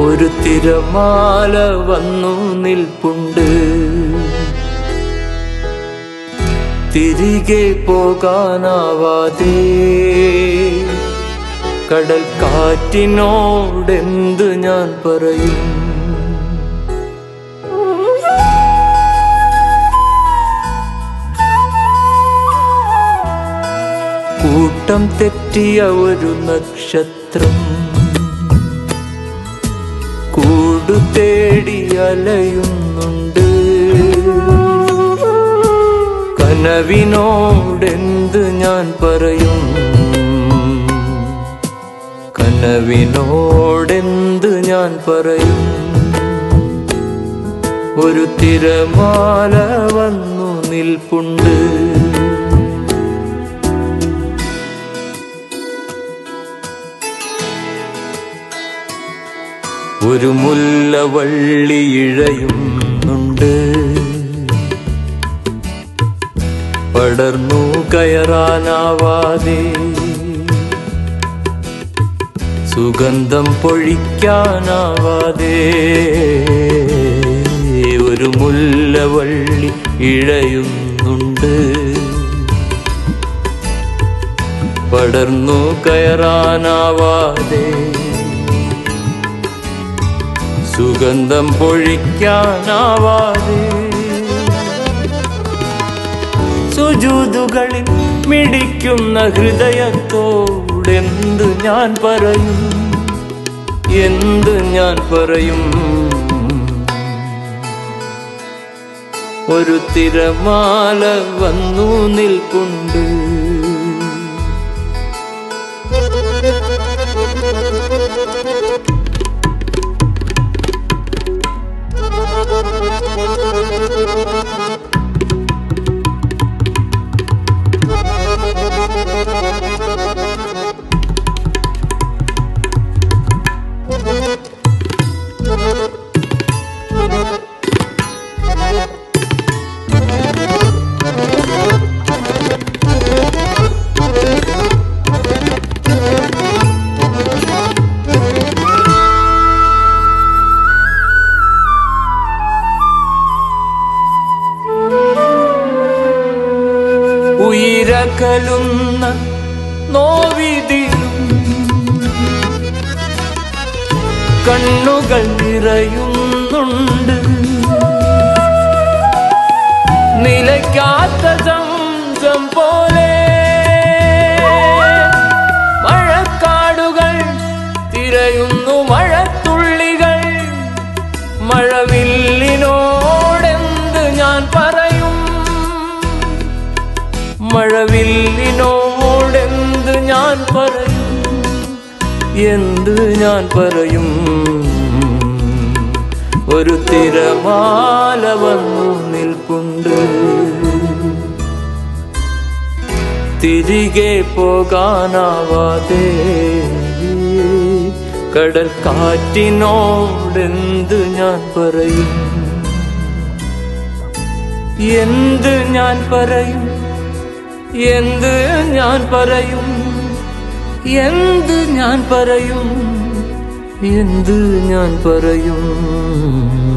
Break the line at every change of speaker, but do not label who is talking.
ഒരു തിരമാല വന്നു നിൽപ്പുണ്ട് തിരികെ പോകാനാവാതെ കടൽ കാറ്റിനോടെന്ത് ഞാൻ പറയും കൂട്ടം തെറ്റിയ ഒരു നക്ഷത്രം കൂടു തേടി അലയുന്നുണ്ട് കനവിനോടെന്ത് ഞാൻ പറയും കനവിനോടെന്ത് ഞാൻ പറയും ഒരു തിരമാല വന്നു നിൽപ്പുണ്ട് ഒരു മുല്ലവള്ളി ഇഴയുന്നുണ്ട് പടർന്നു കയറാനാവാതെ സുഗന്ധം പൊഴിക്കാനാവാതെ ഒരു മുല്ലവള്ളി ഇഴയുന്നുണ്ട് പടർന്നു കയറാനാവാതെ സുഗന്ധം പൊഴിക്കാനാവാതെ സുജൂതുകളിൽ മിടിക്കുന്ന ഹൃദയത്തോടെന്ത് ഞാൻ പറയും എന്ത് ഞാൻ പറയും ഒരു തിരമാല വന്നു നിൽപ്പുണ്ട് ഉയരകലുന്ന നോവിതിലും കണ്ണുകൾ നിറയുന്നുണ്ട് നിലയ്ക്കാത്ത സംസം പോലെ മഴക്കാടുകൾ തിരയുന്നു മഴത്തുള്ളികൾ മഴവില്ലിനോടെന്ത് ഞാൻ പറയും മഴവില്ലിനോടെന്ത് ഞാൻ പറയും എന്ത് ഞാൻ പറയും ഒരു തിരമാല വന്നു നിൽപ്പുണ്ട് തിരികെ പോകാനാവാതെ കടൽ കാറ്റിനോടെന്ത് ഞാൻ പറയും എന്ത് ഞാൻ പറയും എന്ത് ഞാൻ പറയും എന്ത് ഞാൻ പറയും എന്ത് ഞാൻ പറയും